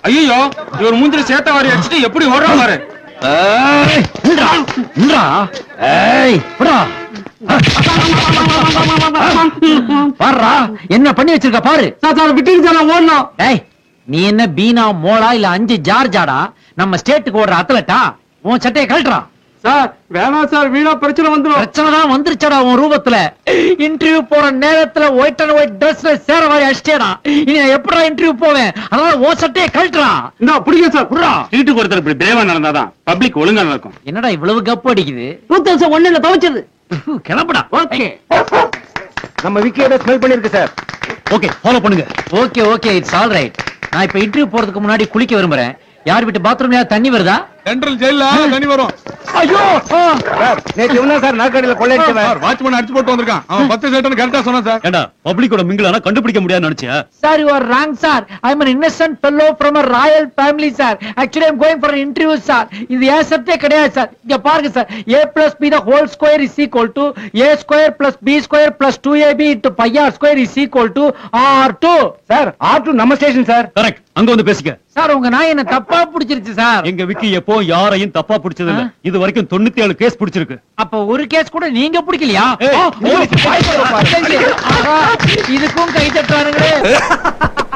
ஐயோ இவர் மூஞ்சில சேத்த வாரி அடிச்சுட்டு எப்படி ஓடுறா பாரு ஏய், நில்றா, நில்றா. ஏய், விட்றா. பாருடா, என்ன பண்ணி வச்சிருக்க பாரு சார் சார் விட்டுங்க சார் நான் ஓடணும் ஏய் நீ என்ன பீனா மோளா இல்ல அஞ்சு ஜார்ஜாடா நம்ம ஸ்டேட்டுக்கு ஓடுற அத்லட்டா உன் சட்டையை கழட்டுறான் சார் வேணாம் சார் வீணா பிரச்சனை வந்துடும் பிரச்சனை தான் வந்துருச்சடா உன் ரூபத்துல இன்டர்வியூ போற நேரத்துல ஒயிட் அண்ட் ஒயிட் ட்ரெஸ்ல சேர மாதிரி அடிச்சேடா இனி நான் எப்படா இன்டர்வியூ போவேன் அதனால உன் சட்டையை கழட்டுறான் இந்த பிடிக்க சார் விட்றா. சீட்டுக்கு ஒருத்தர் இப்படி பிரேவா நடந்தாதான் பப்ளிக் ஒழுங்கா நடக்கும் என்னடா இவ்வளவு கப்பு அடிக்குது டூ தௌசண்ட் ஒன்னுல துவைச்சது கிளம்புடா ஓகே நம்ம விக்கியோட ஸ்மெல் பண்ணிருக்கு சார் ஓகே ஃபாலோ பண்ணுங்க okay okay it's all right நான் இப்ப இன்டர்வியூ போறதுக்கு முன்னாடி குளிக்க விரும்புறேன் யார் வீட்டு பாத்ரூம்ல தண்ணி வருதா சென்ட்ரல் ஜெயில தண்ணி வரும் ஐயோ ஆ. சார் நேற்று இவன் தான் சார் நாற்காலியில கொள்ளையடிச்சவன் சார் வாட்ச்மேன் அடிச்சு போட்டு வந்திருக்கான் அவன் பத்து சேட்டன் கரெக்டா சொன்னான் சார் ஏண்டா பப்ளிக்கோட மிங்கிலானா கண்டுபிடிக்க முடியாதுன்னு நினைச்சியா sir you are wrong sir I am an innocent fellow from a royal family sir actually I am going for an interview sir இது ஏன் சப்ஜெக்டே கிடையாது சார் இங்க பாருங்க sir a plus b the whole square is equal to a square plus b square plus 2ab into pi r square is equal to r2 sir ஆட்டு நம்ம station sir correct அங்க வந்து பேசிக்க சார் உங்க நாய் என்ன தப்பா பிடிச்சிருச்சு சார் எங்க விக்கி எப்போ யாரையும் தப்பா பிடிச்சது இல்ல ஆ? இது வரைக்கும் தொண்ணூத்தி ஏழு கேஸ் பிடிச்சிருக்கு அப்ப ஒரு கேஸ் கூட நீங்க பிடிக்கலையா ஏய், ஆ, ஓ, ஆஹா, இதுக்கும் கை தட்டுறானுங்களே